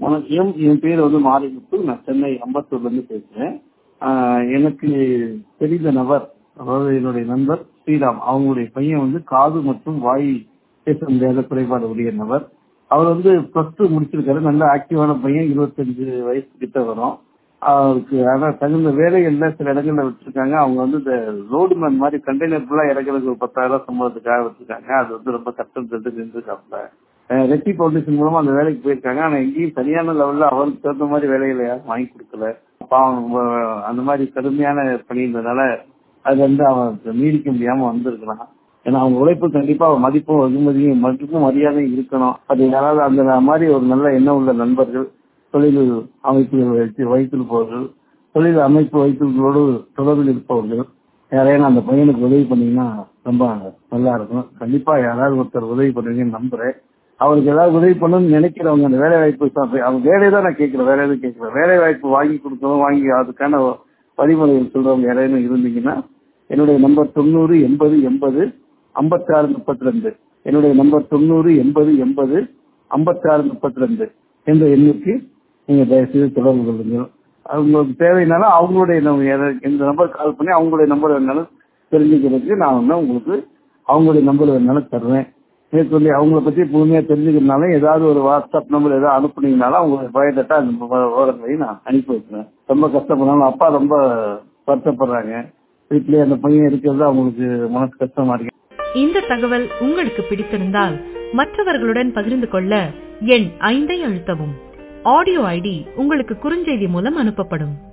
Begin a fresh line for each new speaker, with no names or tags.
வணக்கம் என் பேர் வந்து மாரிமுத்து நான் சென்னை அம்பத்தூர்ல இருந்து பேசுறேன் ஆஹ் எனக்கு தெரிந்த நபர் அதாவது என்னுடைய நண்பர் ஸ்ரீராம் அவங்களுடைய பையன் வந்து காது மற்றும் வாய் பேச முடியாத குறைபாடு உடைய நபர் அவர் வந்து பிளஸ் டூ முடிச்சிருக்காரு நல்ல ஆக்டிவான பையன் இருபத்தஞ்சு வயசு கிட்ட வரும் அவருக்கு ஆனா தகுந்த வேலைகள்ல சில இடங்கள்ல வச்சிருக்காங்க அவங்க வந்து இந்த ரோடு மேன் மாதிரி கண்டெய்னர் ஃபுல்லா இறக்குறதுக்கு ஒரு பத்தாயிரம் சம்பளத்துக்காக வச்சிருக்காங்க அது வந்து ரொம்ப கஷ்டம் தெரிஞ்சு நின்றுருக்காப்ல ரெட்டி பவுண்டேஷன் மூலமா அந்த வேலைக்கு போயிருக்காங்க ஆனா எங்கேயும் சரியான லெவல்ல அவருக்கு தகுந்த மாதிரி வேலைகளை யாரும் வாங்கி கொடுக்கல பாவம் அந்த மாதிரி கடுமையான பணின்றதுனால அது வந்து அவன் நீடிக்க முடியாம வந்திருக்கிறான் ஏன்னா அவங்க உழைப்பு கண்டிப்பா மதிப்பும் வெகுமதியும் மதிப்பும் மரியாதையும் இருக்கணும் அது யாராவது அந்த மாதிரி ஒரு நல்ல எண்ணம் உள்ள நண்பர்கள் தொழில் அமைப்புகள் வைத்து வைத்திருப்பவர்கள் தொழில் அமைப்பு வைத்திருப்போடு தொடர்பில் இருப்பவர்கள் யாரையும் அந்த பையனுக்கு உதவி பண்ணீங்கன்னா ரொம்ப நல்லா இருக்கும் கண்டிப்பா யாராவது ஒருத்தர் உதவி பண்ணுவீங்கன்னு நம்புறேன் அவருக்கு ஏதாவது உதவி பண்ணணும்னு நினைக்கிறவங்க அந்த வேலை வாய்ப்பு அவங்க வேலையை தான் நான் கேட்கிறேன் வேலை எதுவும் கேட்கிறேன் வேலை வாய்ப்பு வாங்கி கொடுக்கணும் வாங்கி அதுக்கான வழிமுறைகள் சொல்றவங்க யாராவது இருந்தீங்கன்னா என்னுடைய நம்பர் தொண்ணூறு எண்பது எண்பது ஐம்பத்தாறு முப்பத்தி ரெண்டு என்னுடைய நம்பர் தொண்ணூறு எண்பது எண்பது ஐம்பத்தாறு முப்பத்தி ரெண்டு என்ற எண்ணுக்கு நீங்க தயவுசெய்து தொடர்பு கொள்ளுங்கள் அவங்களுக்கு தேவைனாலும் அவங்களுடைய எந்த நம்பர் கால் பண்ணி அவங்களுடைய நம்பர் வேணாலும் தெரிஞ்சுக்கிறதுக்கு நான் வந்து உங்களுக்கு அவங்களுடைய நம்பர் வேணாலும் தருவேன் மேற்கொண்டு அவங்கள பத்தி முழுமையா தெரிஞ்சுக்கிறதுனால ஏதாவது ஒரு வாட்ஸ்அப் நம்பர் ஏதாவது அனுப்புனீங்கனாலும் அவங்களுக்கு பயட்டா அந்த விவரங்களையும் நான் அனுப்பி வைக்கிறேன் ரொம்ப கஷ்டப்படணும் அப்பா ரொம்ப வருத்தப்படுறாங்க வீட்லயே அந்த பையன் இருக்கிறது அவங்களுக்கு மனசு கஷ்டமா இருக்கு
இந்த தகவல் உங்களுக்கு பிடித்திருந்தால் மற்றவர்களுடன் பகிர்ந்து கொள்ள எண் ஐந்தை அழுத்தவும் ஆடியோ ஐடி உங்களுக்கு குறுஞ்செய்தி மூலம் அனுப்பப்படும்